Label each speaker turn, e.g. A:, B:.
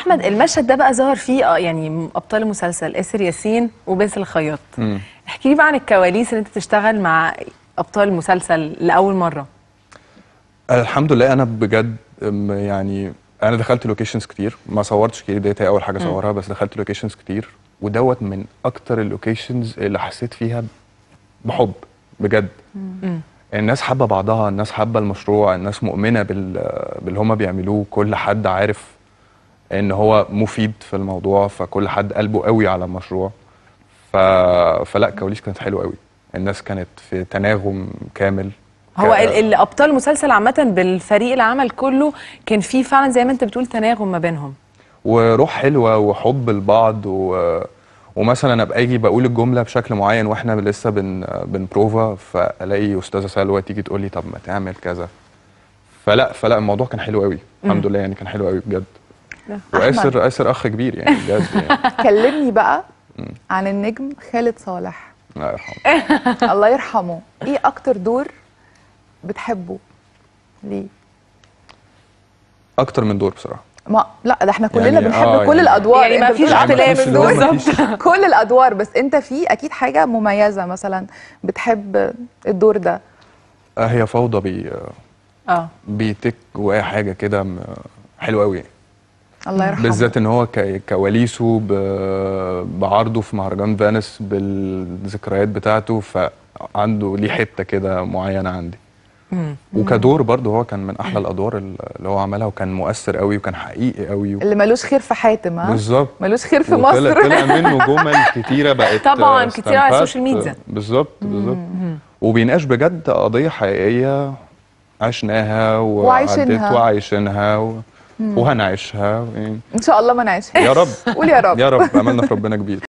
A: احمد المشهد ده بقى ظهر فيه اه يعني ابطال المسلسل اسر ياسين وباسل الخياط
B: مم.
A: احكي لي بقى عن الكواليس ان انت تشتغل مع ابطال المسلسل لاول مره
B: الحمد لله انا بجد أم، يعني انا دخلت لوكيشنز كتير ما صورتش كتير ديت هي اول حاجه اصورها بس دخلت لوكيشنز كتير ودوت من اكتر اللوكيشنز اللي حسيت فيها بحب بجد الناس حابه بعضها الناس حابه المشروع الناس مؤمنه بال باللي هما بيعملوه كل حد عارف ان هو مفيد في الموضوع فكل حد قلبه قوي على المشروع ف... فلا كواليس كانت حلوه قوي الناس كانت في تناغم كامل
A: هو
B: ك-
A: ال- ال- ابطال المسلسل عامه بالفريق العمل كله كان فيه فعلا زي ما انت بتقول تناغم ما بينهم
B: وروح حلوه وحب لبعض و... ومثلا ابقى اجي بقول الجمله بشكل معين واحنا لسه بن بنبروفا فالاقي استاذه سلوى تيجي تقول لي طب ما تعمل كذا فلا فلا الموضوع كان حلو قوي الحمد لله يعني كان حلو قوي بجد واسر اسر اخ كبير يعني بجد يعني
C: كلمني بقى عن النجم خالد صالح
B: الله يرحمه
C: الله يرحمه ايه اكتر دور بتحبه ليه
B: اكتر من دور بصراحه
C: ما لا ده احنا كلنا
B: يعني
C: بنحب
B: آه
C: كل
B: يعني-
C: الادوار
A: يعني ما
C: أنت
A: فيش
C: بتقول
A: اختلاف
B: مفيش اللي هو
A: بالظبط.
B: مفيش-
C: كل الادوار بس انت في اكيد حاجه مميزه مثلا بتحب الدور ده
B: آه هي فوضى بي
A: اه
B: بيتك جواها حاجه كده م- حلوه قوي
C: الله يرحمه
B: بالذات ان هو ك- كواليسه ب- بعرضه في مهرجان فانس بالذكريات بتاعته فعنده ليه حته كده معينه عندي وكدور برضه هو كان من احلى الادوار اللي هو عملها وكان مؤثر قوي وكان حقيقي قوي
C: اللي ملوش خير في حاتم ها
B: بالظبط
C: ملوش خير في
B: وطلع-
C: مصر
B: طلع منه جمل كتيره بقت
A: طبعاً،
B: آه،
A: كتير على
B: استنفعت.
A: السوشيال ميديا.
B: بالظبط بالظبط وبيناقش بجد قضيه حقيقيه عشناها
C: وعايشينها.
B: وعدت وعايشينها و... وهنعيشها يعني
C: ان شاء الله ما نعيش
B: يا رب
C: قول يا رب
B: يا رب املنا في ربنا كبير